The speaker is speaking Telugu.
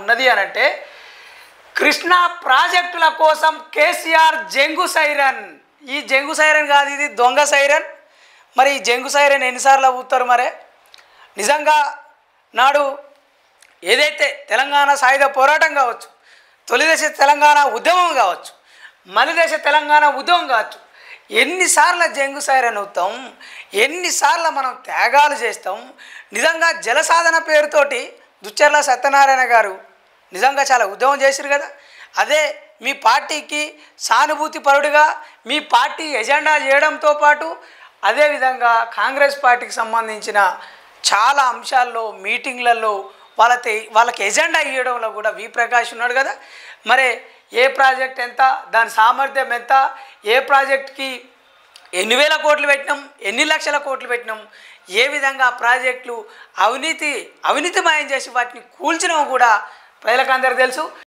ఉన్నది అని అంటే కృష్ణా ప్రాజెక్టుల కోసం కేసీఆర్ జంగు సైరన్ ఈ జంగు సైరన్ కాదు ఇది దొంగ సైరన్ మరి ఈ జంగు సైరన్ ఎన్నిసార్లు ఊతారు మరే నిజంగా నాడు ఏదైతే తెలంగాణ సాయుధ పోరాటం కావచ్చు తొలిదశ తెలంగాణ ఉద్యమం కావచ్చు మలిదశ తెలంగాణ ఉద్యమం కావచ్చు ఎన్నిసార్లు జంగు సైరన్ అవుతాం ఎన్నిసార్లు మనం త్యాగాలు చేస్తాం నిజంగా జలసాధన పేరుతోటి దుచ్చర్ల సత్యనారాయణ గారు నిజంగా చాలా ఉద్యమం చేసిరు కదా అదే మీ పార్టీకి సానుభూతి పరుడుగా మీ పార్టీ ఎజెండా చేయడంతో పాటు అదేవిధంగా కాంగ్రెస్ పార్టీకి సంబంధించిన చాలా అంశాల్లో మీటింగ్లలో వాళ్ళ వాళ్ళకి ఎజెండా ఇవ్వడంలో కూడా వి ప్రకాష్ ఉన్నాడు కదా మరి ఏ ప్రాజెక్ట్ ఎంత దాని సామర్థ్యం ఎంత ఏ ప్రాజెక్ట్కి ఎన్ని వేల కోట్లు పెట్టినాం ఎన్ని లక్షల కోట్లు పెట్టినాం ఏ విధంగా ఆ ప్రాజెక్టులు అవినీతి అవినీతిమయం చేసి వాటిని కూల్చినాం కూడా ప్రజలకు అందరికీ తెలుసు